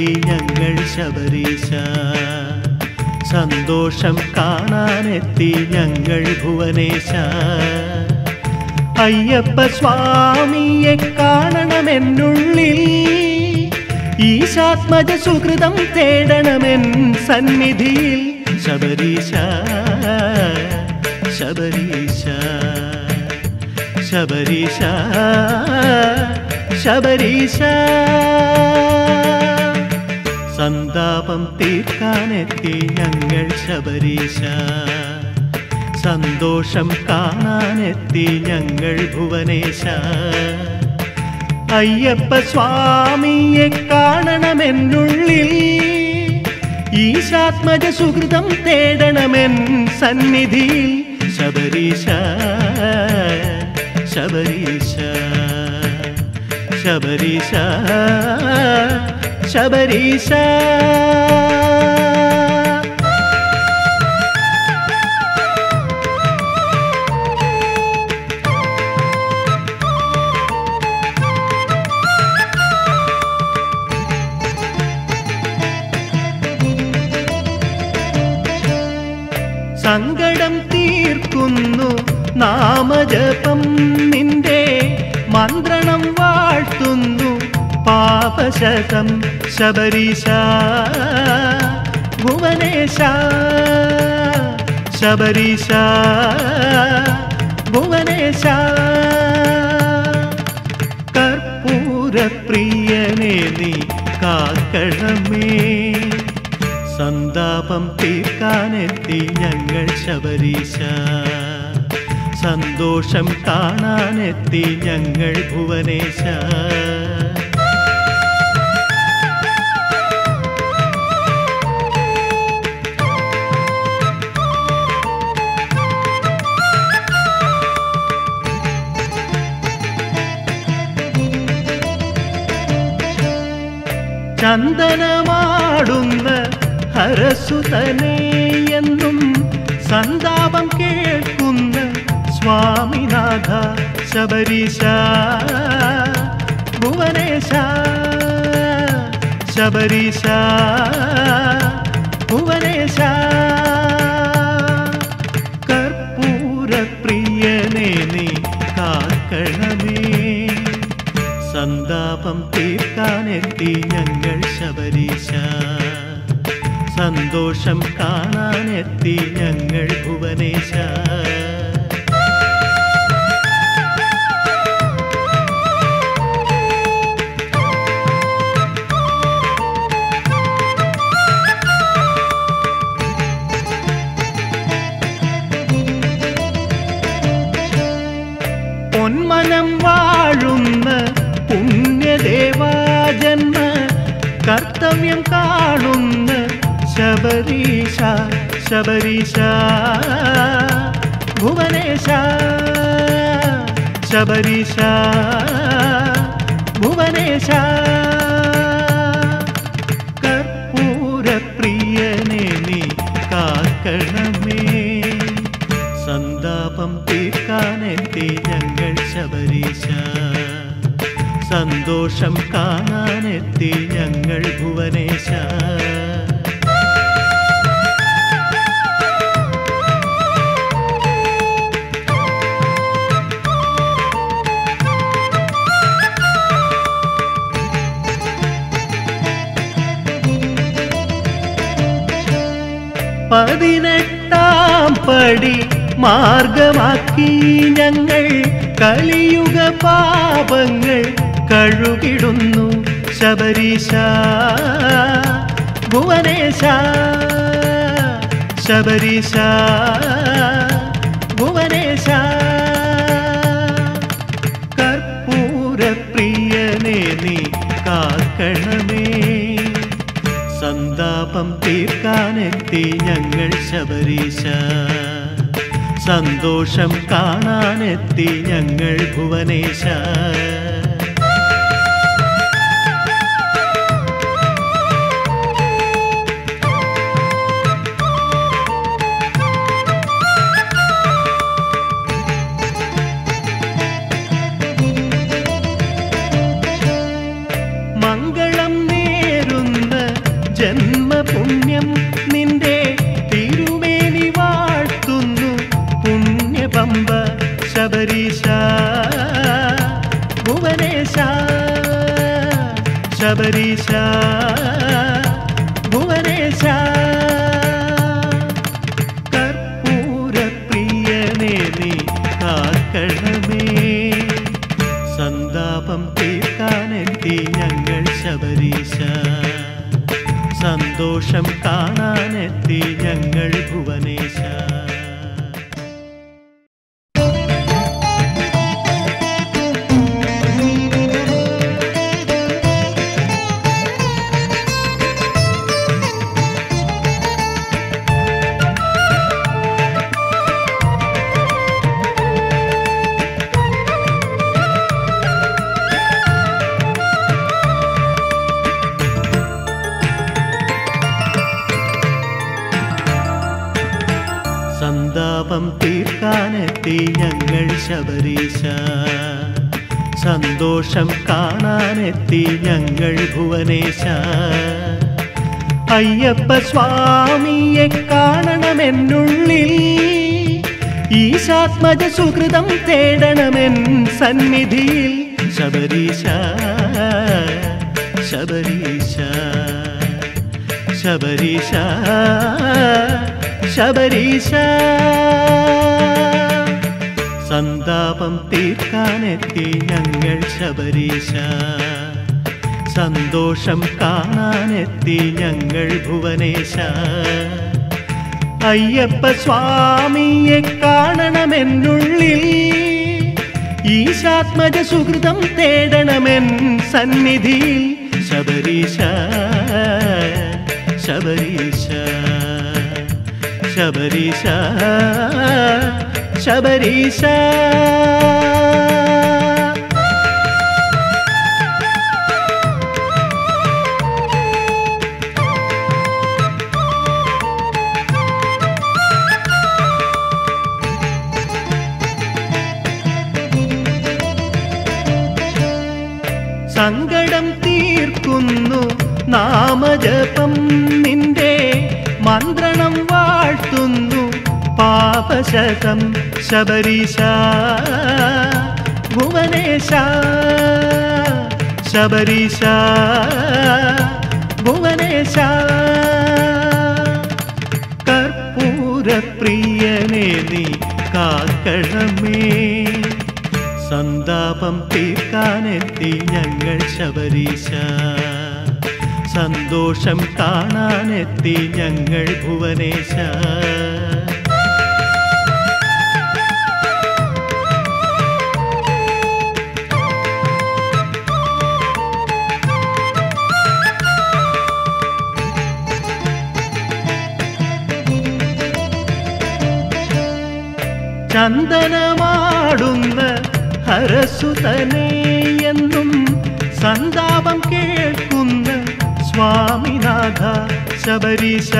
ഞങ്ങൾ ശബരീശ സന്തോഷം കാണാനെത്തി ഞങ്ങൾ ഭുവനേശ അയ്യപ്പ സ്വാമിയെ കാണണമെന്നുള്ളിൽ ഈശാത്മജ സുഹൃതം തേടണമെൻ സന്നിധിയിൽ ശബരീശ ശബരീശ ശബരീശ ശബരീശ സന്താപം തീർക്കാനെത്തി ഞങ്ങൾ ശബരീശ സന്തോഷം കാണാനെത്തി ഞങ്ങൾ ഭുവനേശ അയ്യപ്പ സ്വാമിയെ കാണണമെന്നുള്ളിൽ ഈശാത്മജ സുഹൃതം തേടണമെൻ സന്നിധിയിൽ ശബരീശ ശബരീശ ശബരീശ ശബരീശ സങ്കടം തീർക്കുന്നു നാമജപം നിന്റെ മന്ത്രണം വാഴ്ത്തുന്നു പാപശതം ശബരീശ ഭുവനേശ ശബരീശ ഭുവനേശ കർപ്പൂരപ്രിയനെ നീ കാക്കണമേ സന്താപം തീർക്കാനെത്തി ഞങ്ങൾ ശബരീശ സന്തോഷം കാണാനെത്തി ഞങ്ങൾ ഭുവനേശ ചന്ദനമാടുന്ന ഹരസുതനെ എന്നും സന്താപം കേൾക്കുന്ന സ്വാമിനാഥ ശബരീശ ഭുവനേശ ശബരീശ ഭുവനേശ കർപ്പൂരപ്രിയനെ നീ കാക്കണമേ സന്താപം തീർക്കാനെത്തി ഞങ്ങൾ ശബരീശ സന്തോഷം കാണാനെത്തി ഞങ്ങൾ ഭുവനേശ പൊന്മനം വാഴുന്ന പുണ്യദേവാജന്മ കർത്തവ്യം കാണുന്ന ശബരീശ ശബരീശ ഭുവനേശ ശബരീശ ഭുവനേശ കർപ്പൂരപ്രിയനെ നീ കാക്കണമേ സന്താപം തീർക്കാനെത്തി ഞങ്ങൾ ശബരീശ സന്തോഷം കാണാനെത്തി ഞങ്ങൾ ഭുവനേശ പതിനെട്ടാം പടി മാർഗമാക്കി ഞങ്ങൾ കലിയുഗ പാപങ്ങൾ കഴുകിടുന്നു ശബരീശ ഭുവനേശ ശബരീശ ഭുവനേശ കർപ്പൂരപ്രിയനെ നീ കാക്കണമേ സന്താപം തീർക്കാനെത്തി ഞങ്ങൾ ശബരീശ സന്തോഷം കാണാനെത്തി ഞങ്ങൾ ഭുവനേശ മംഗളം നേരുന്ന സന്തോഷം കാണാനെത്തി ഞങ്ങൾ ഭുവനേശ സന്താപം തീർക്കാനെത്തി ഞങ്ങൾ ശബരീശ സന്തോഷം കാണാനെത്തി ഞങ്ങൾ ഭുവനേശ അയ്യപ്പ സ്വാമിയെ കാണണമെന്നുള്ളിൽ ഈശാത്മജ സുഹൃതം തേടണമെൻ സന്നിധിയിൽ ശബരീശ ശബരീശ ശബരീശ ശബരീശ സന്താപം തീർക്കാനെത്തി ഞങ്ങൾ ശബരീശ സന്തോഷം കാണാനെത്തി ഞങ്ങൾ ഭുവനേശ അയ്യപ്പ സ്വാമിയെ കാണണമെന്നുള്ളിൽ ഈശാത്മജ സുഹൃതം തേടണമെൻ സന്നിധിയിൽ ശബരീശ ശബരീശ ശബരീശ ശബരീശ സങ്കടം തീർക്കുന്നു നാമജപം നിന്റെ മന്ത്രണം വാഴ്ത്തുന്നു പാപശതം ശബരീശ ഭുവനേശ ശബരീശ ഭുവനേശ കർപ്പൂരപ്രിയനെ നീ കാക്കണമേ സന്താപം തീർക്കാനെത്തി ഞങ്ങൾ ശബരീശ സന്തോഷം കാണാനെത്തി ഞങ്ങൾ ഭുവനേശ ചന്ദനമാടുന്ന ഹരസുതനെ എന്നും സന്താപം കേൾക്കുന്ന സ്വാമിനാഥ ശബരീശ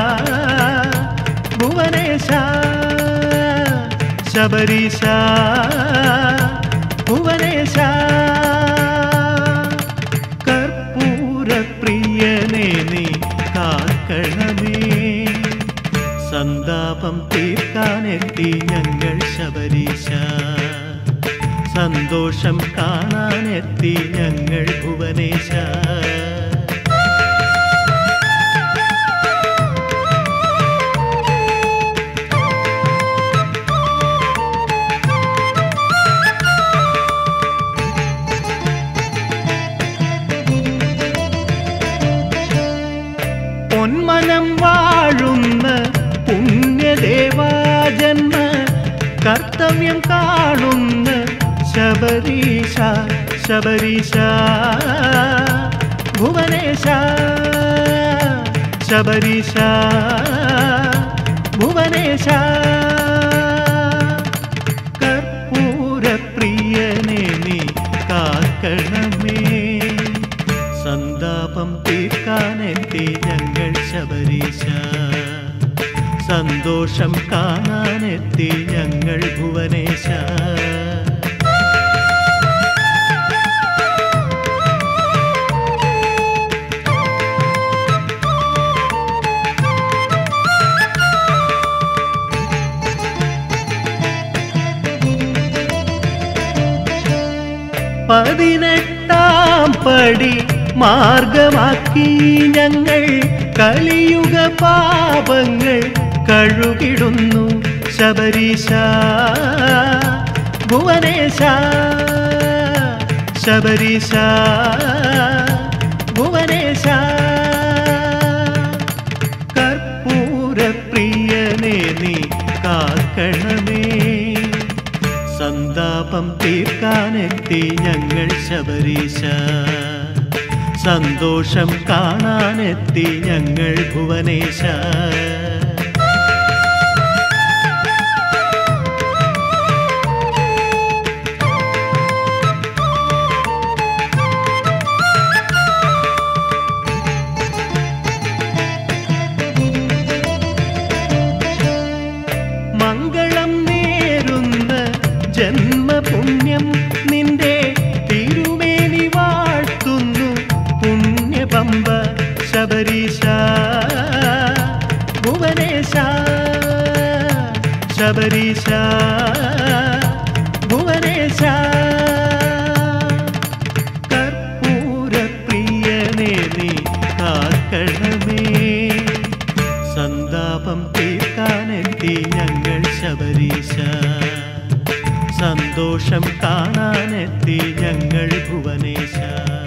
ഭുവനേശ ശബരീശ ഭുവനേശ കർപ്പൂരപ്രിയനെ നീ കാക്കണമേ സന്താപം തീർക്കാനെത്തി ഞങ്ങൾ ശബരീശ സന്തോഷം കാണാനെത്തി ഞങ്ങൾ ഭുവനേശ പൊന്മനം വാഴുന്ന പുണ്യദേവാജന്മ കർത്തവ്യം കാണുന്ന ശബരീശ ശബരീശ ഭുവനേശ ശബരീശ ഭുവനേശ കർപ്പൂരപ്രിയനെ നീ കാക്കണമേ സന്താപം തീർക്കാനെത്തി ഞങ്ങൾ ശബരീശ സന്തോഷം കാണാനെത്തി ഞങ്ങൾ ഭുവനേശ പതിനെട്ടാം പടി മാർഗമാക്കി ഞങ്ങൾ കലിയുഗ പാപങ്ങൾ കഴുകിടുന്നു ശബരീശ ഭുവനേശ ശബരീശ ഭുവനേശ കാണാനെത്തി ഞങ്ങൾ ശബരീശ സന്തോഷം കാണാനെത്തി ഞങ്ങൾ ഭുവനേശ മംഗളം നേരുന്ന ജന്മപുണ്യം നിന്റെ തിരുമേനി വാഴ്ത്തുന്നു പുണ്യപമ്പ ശബരീശ ഭുവനേശ ശബരീശ ഭുവനേശ കർപ്പൂരപ്രിയനേ നീ കാക്കണമേ സന്താപം തീർക്കാനെത്തി ഞങ്ങൾ ശബരീശ സന്തോഷം കാണാനെത്തി ഞങ്ങൾ ഭുവനേശ